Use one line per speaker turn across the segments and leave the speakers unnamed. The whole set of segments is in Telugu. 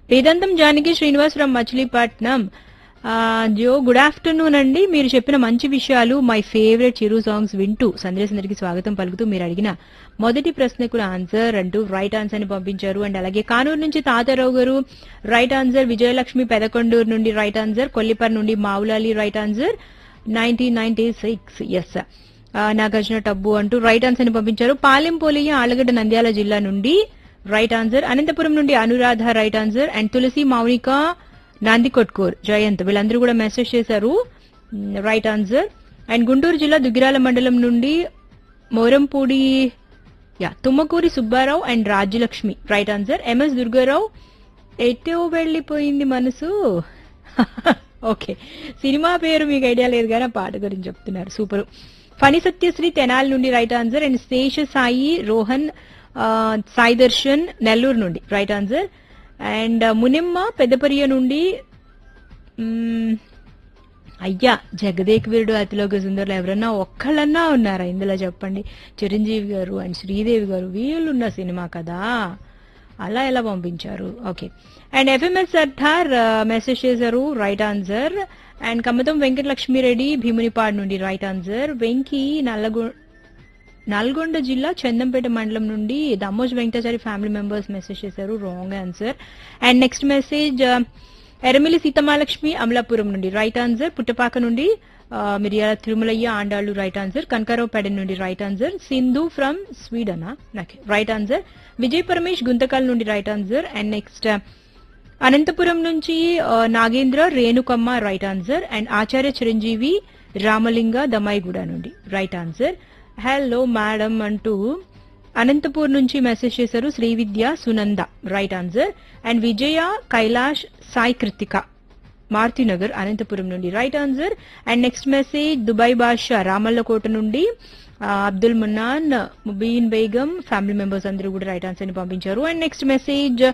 వేదాంతం జానకి శ్రీనివాస్ ఫ్రమ్ మచిలీపట్నం ఆ, జో గుడ్ ఆఫ్టర్నూన్ అండి మీరు చెప్పిన మంచి విషయాలు మై ఫేవరెట్ చిరు సాంగ్స్ వింటూ సందేశందరికి స్వాగతం పలుకుతూ మీరు అడిగిన మొదటి ప్రశ్నకు ఆన్సర్ అంటూ రైట్ ఆన్సర్ ని పంపించారు అండ్ అలాగే కానూరు నుంచి తాతారావు గారు రైట్ ఆన్సర్ విజయలక్ష్మి పెదకొండూరు నుండి రైట్ ఆన్సర్ కొల్లిపర్ నుండి Maulali right answer nineteen ninety six S Nagarjuna Tabu అంటూ రైట్ ఆన్సర్ ని పంపించారు పాలెం పోలియ ఆలగడ్డ నంద్యాల జిల్లా నుండి రైట్ ఆన్సర్ అనంతపురం నుండి Anuradha right answer and Tulasi Mounika Nandikotkur Jayanth వీళ్ళందరూ కూడా మెసేజ్ చేశారు రైట్ ఆన్సర్ అండ్ గుంటూరు జిల్లా దుగ్గిరాల మండలం నుండి మోరంపూడి యా Tummakuri Subbarao and Rajyalakshmi right answer MS Durgarao ఎటో వెళ్ళిపోయింది మనసు ఓకే సినిమా పేరు మీకు ఐడియా లేదు కానీ ఆ పాట గురించి చెప్తున్నారు సూపర్ ఫణి సత్యశ్రీ తెనాలి నుండి right answer and Sesha Sai Rohan ఆ, సాయి దర్శన్ నెల్లూరు నుండి right answer and Munimma Peddapariya నుండి మ్మ్, అయ్యా జగదేక్ వీరుడు అతిలోక సుందరులు ఎవరన్నా ఒక్కళ్ళన్నా ఉన్నారా ఇందులో చెప్పండి చిరంజీవి గారు అండ్ శ్రీదేవి గారు వీళ్ళు ఉన్న సినిమా కదా అలా ఎలా పంపించారు okay and FMS Sardar message చేశారు right answer and Kammatham Venkatalakshmireddy Bheemunipadu నుండి రైట్ ఆన్సర్ వెంకీ నల్లగొ నల్గొండ జిల్లా చందంపేట మండలం నుండి Dammoj Venkatachari family members message చేశారు wrong answer and next message Erramili Seethamalakshmi Amalapuram నుండి రైట్ ఆన్సర్ పుట్టపాక నుండి ఆ, మిరియాల తిరుమలయ్య ఆండాళ్ళు రైట్ ఆన్సర్ కనకారావు పెడ నుండి right answer Sindhu from Sweden నాకు రైట్ ఆన్సర్ విజయ్ పరమేష్ గుంతకల్ నుండి right answer and next Anantapuram నుంచి ఆ, Nagendra Renukamma right answer and Acharya Chiranjeevi Ramalinga Damaiguda నుండి రైట్ ఆన్సర్ హలో మేడం అంటూ అనంతపూర్ నుంచి మెసేజ్ చేశారు Srividya Sunanda right answer and Vijaya Kailash Sai Krithika Marutinagar Anantapuram నుండి right answer and next message Dubai Basha Ramallakota నుండి ఆ, అబ్దుల్ మున్నాన్ ముబీన్ బేగం ఫ్యామిలీ మెంబర్స్ అందరూ కూడా రైట్ ఆన్సర్ ని పంపించారు అండ్ నెక్స్ట్ మెసేజ్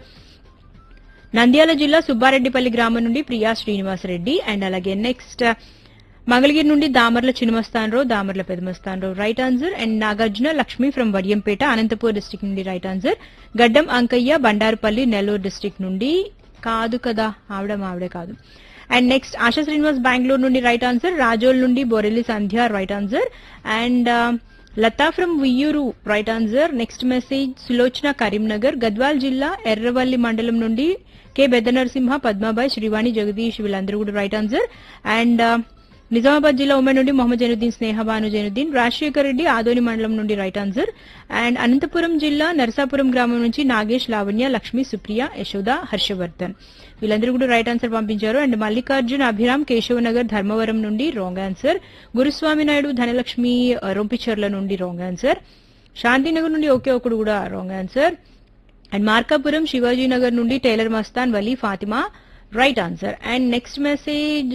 నంద్యాల జిల్లా సుబ్బారెడ్డిపల్లి గ్రామం నుండి ప్రియా శ్రీనివాసరెడ్డి అండ్ అలాగే నెక్స్ట్ మంగళగిరి నుండి Damarla Chinamastanarao Damarla Pedamastanarao right answer and Nagarjuna Lakshmi from Vadiyampeta Anantapur district నుండి right answer Gaddam Ankaiah Bandarupalli Nellore district నుండి కాదు కదా ఆవిడ ఆవిడే కాదు అండ్ నెక్స్ట్ ఆశా శ్రీనివాస్ బెంగళూరు నుండి రైట్ ఆన్సర్ రాజోల్ నుండి Borelli Sandhya right answer and Latha from Vuyyuru right answer next message Sulochana Karimnagar Gadwal జిల్లా ఎర్రవల్లి మండలం నుండి కె పెద్ద నరసింహ పద్మాబాయ్ శ్రీవాణి జగదీష్ వీళ్ళందరూ కూడా రైట్ ఆన్సర్ అండ్ నిజామాబాద్ జిల్లా ఉమెన్ నుండి మొహమ్మద్ జైనుద్దీన్ స్నేహబాను జైనుద్దీన్ రాజశేఖర్ రెడ్డి ఆదోని మండలం నుండి రైట్ ఆన్సర్ అండ్ అనంతపురం జిల్లా నరసాపురం గ్రామం నుంచి నాగేష్ లావణ్య లక్ష్మి సుప్రియ యశోద హర్షవర్ధన్ వీళ్ళందరూ కూడా రైట్ ఆన్సర్ పంపించారు అండ్ మల్లికార్జున్ అభిరామ్ కేశవనగర్ ధర్మవరం నుండి రాంగ్ ఆన్సర్ గురుస్వామి నాయుడు ధనలక్ష్మి ఆ, రొంపిచర్ల నుండి రాంగ్ ఆన్సర్ శాంతినగర్ నుండి ఒకే ఒకడు కూడా wrong answer and Markapuram Shivajinagar నుండి tailor Mastan Vali Fatima right answer and next message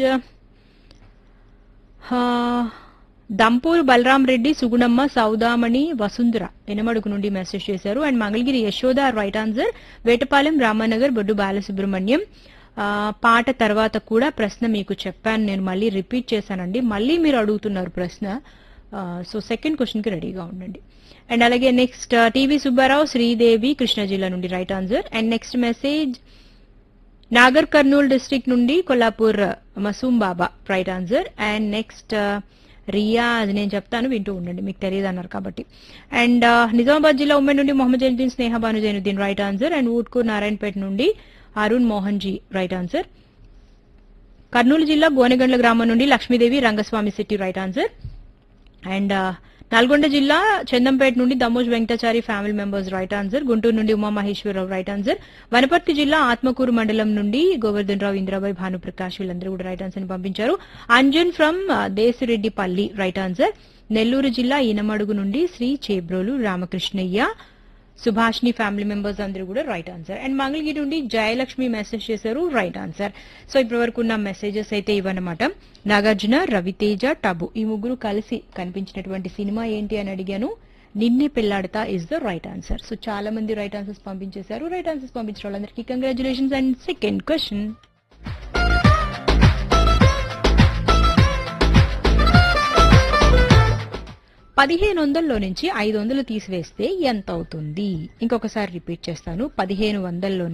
Dampur Balaram Reddy Sugunamma Soudamani Vasundhara Enamadugu నుండి మెసేజ్ చేశారు and Mangalagiri Yashoda right answer Vetapalem Ramanagar Boddu Balasubrahmanyam ఆ, పాట తర్వాత కూడా ప్రశ్న మీకు చెప్పాను నేను మళ్ళీ రిపీట్ చేశానండి మళ్ళీ మీరు అడుగుతున్నారు ప్రశ్న సో సెకండ్ క్వశ్చన్ కి రెడీగా ఉండండి అండ్ అలాగే నెక్స్ట్ టీవీ సుబ్బారావు శ్రీదేవి కృష్ణా జిల్లా నుండి right answer and next message Nagar Kurnool district నుండి Kollapur Masoom Baba right answer and next Riya అది నేను చెప్తాను వింటూ ఉండండి మీకు తెలియదు అన్నారు కాబట్టి అండ్ నిజామాబాద్ జిల్లా ఉమ్మడి నుండి Mohammed Zainuddin Sneha Bhanu Zainuddin right answer and Utkoor Narayanpet నుండి అరుణ్ మోహన్ జీ రైట్ ఆన్సర్ కర్నూలు జిల్లా గోనెగండ్ల గ్రామం నుండి Lakshmidevi Rangaswamy city right answer and Nalgonda జిల్లా చందంపేట నుండి Damoj Venkatachari family members right answer Guntur నుండి ఉమామహేశ్వరరావు రైట్ ఆన్సర్ వనపర్తి జిల్లా ఆత్మకూరు మండలం నుండి గోవర్ధన్ రావు ఇంద్రాబాయ్ భానుప్రకాష్ వీళ్ళందరూ కూడా రైట్ ఆన్సర్ ని పంపించారు Anjan from Desireddipalli right answer Nellore జిల్లా ఈనమడుగు నుండి శ్రీ చేబ్రోలు రామకృష్ణయ్య సుభాష్ని ఫ్యామిలీ మెంబర్స్ అందరూ కూడా రైట్ ఆన్సర్ అండ్ మంగళగిరి నుండి జయలక్ష్మి మెసేజ్ చేశారు రైట్ ఆన్సర్ సో ఇప్పటి వరకు ఉన్న మెసేజెస్ అయితే ఇవన్నమాట నాగార్జున రవితేజ టబు ఈ ముగ్గురు కలిసి కనిపించినటువంటి సినిమా ఏంటి అని అడిగాను Ninne Pelladata is the right answer so చాలా మంది రైట్ ఆన్సర్స్ పంపించేశారు రైట్ ఆన్సర్స్ పంపించిన వాళ్ళందరికీ కంగ్రాచులేషన్స్ అండ్ సెకండ్ క్వశ్చన్ పదిహేను వందల్లో నుంచి ఐదు వందలు తీసివేస్తే ఎంత అవుతుంది ఇంకొకసారి రిపీట్ చేస్తాను పదిహేను వందల్లో